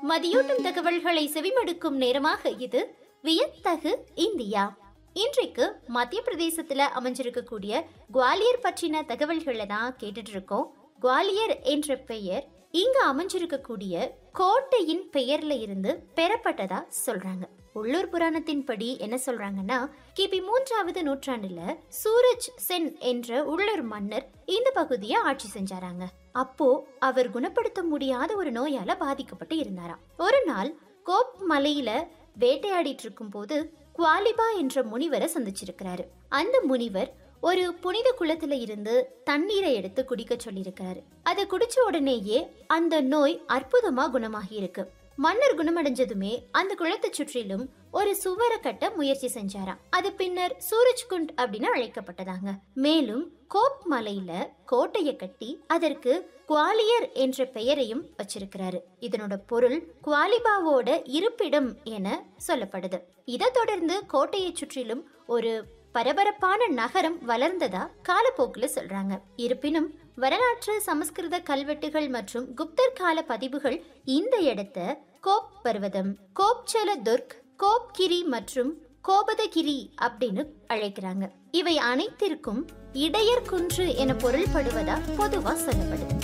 மதியூட்டும் தகவல்களை செவிமடுக்கும் நேரமாக இது வியத்தகு இந்தியா இன்றைக்கு மத்திய பிரதேசத்துல அமைஞ்சிருக்கக்கூடிய குவாலியர் பற்றின தகவல்களை தான் கேட்டுட்டு இருக்கோம் குவாலியர் என்ற பெயர் இங்க அமைஞ்சிருக்கக்கூடிய கோட்டையின் பெயர்ல இருந்து பெறப்பட்டதா சொல்றாங்க உள்ளூர் புராணத்தின்படி என்ன சொல்றாங்கன்னா கிபி மூன்றாவது நூற்றாண்டுல சூரஜ் சென் என்ற உள்ளூர் மன்னர் இந்த பகுதியை ஆட்சி செஞ்சாராங்க அப்போ அவர் குணப்படுத்த முடியாத ஒரு நோயால பாதிக்கப்பட்டு இருந்தாராம் ஒரு நாள் கோப் மலையில வேட்டையாடிட்டு இருக்கும் போது குவாலிபா என்ற முனிவரை சந்திச்சிருக்கிறாரு அந்த முனிவர் ஒரு புனித குளத்துல இருந்து தண்ணீரை எடுத்து குடிக்க சொல்லியிருக்கிறாரு அதை குடிச்ச உடனேயே அந்த நோய் அற்புதமா குணமாகி இருக்கு மன்னர் குணமடைஞ்சதுமே அந்த குளத்தை சுற்றிலும் ஒரு சுவரை கட்ட முயற்சி செஞ்சாராம் அது பின்னர் சூரஜ்குண்ட் அப்படின்னு அழைக்கப்பட்டதாங்க மேலும் கோப் மலையில கோட்டையை கட்டி அதற்கு குவாலியர் என்ற பெயரையும் வச்சிருக்கிறாரு இதனோட பொருள் குவாலிபாவோட இருப்பிடம் என சொல்லப்படுது இதை தொடர்ந்து கோட்டையை சுற்றிலும் ஒரு பரபரப்பான நகரம் வளர்ந்ததா காலப்போக்குல சொல்றாங்க இருப்பினும் வரலாற்று சமஸ்கிருத கல்வெட்டுகள் மற்றும் குப்தர் கால பதிவுகள் இந்த இடத்த கோப் பர்வதம் கோப்சல துர்க் கோப்கிரி மற்றும் கோபதகிரி அப்படின்னு அழைக்கிறாங்க இவை அனைத்திற்கும் இடையர் குன்று என பொருள்படுவதா பொதுவா சொல்லப்படுது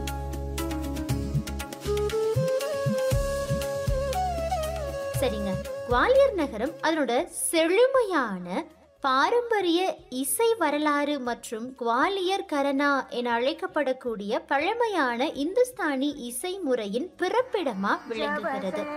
சரிங்க குவாலியர் நகரம் அதனோட செழுமையான பாரம்பரிய இசை வரலாறு மற்றும் குவாலியர் கரனா என அழைக்கப்படக்கூடிய பழமையான இந்துஸ்தானி இசை முறையின் பிறப்பிடமா விளங்குகிறது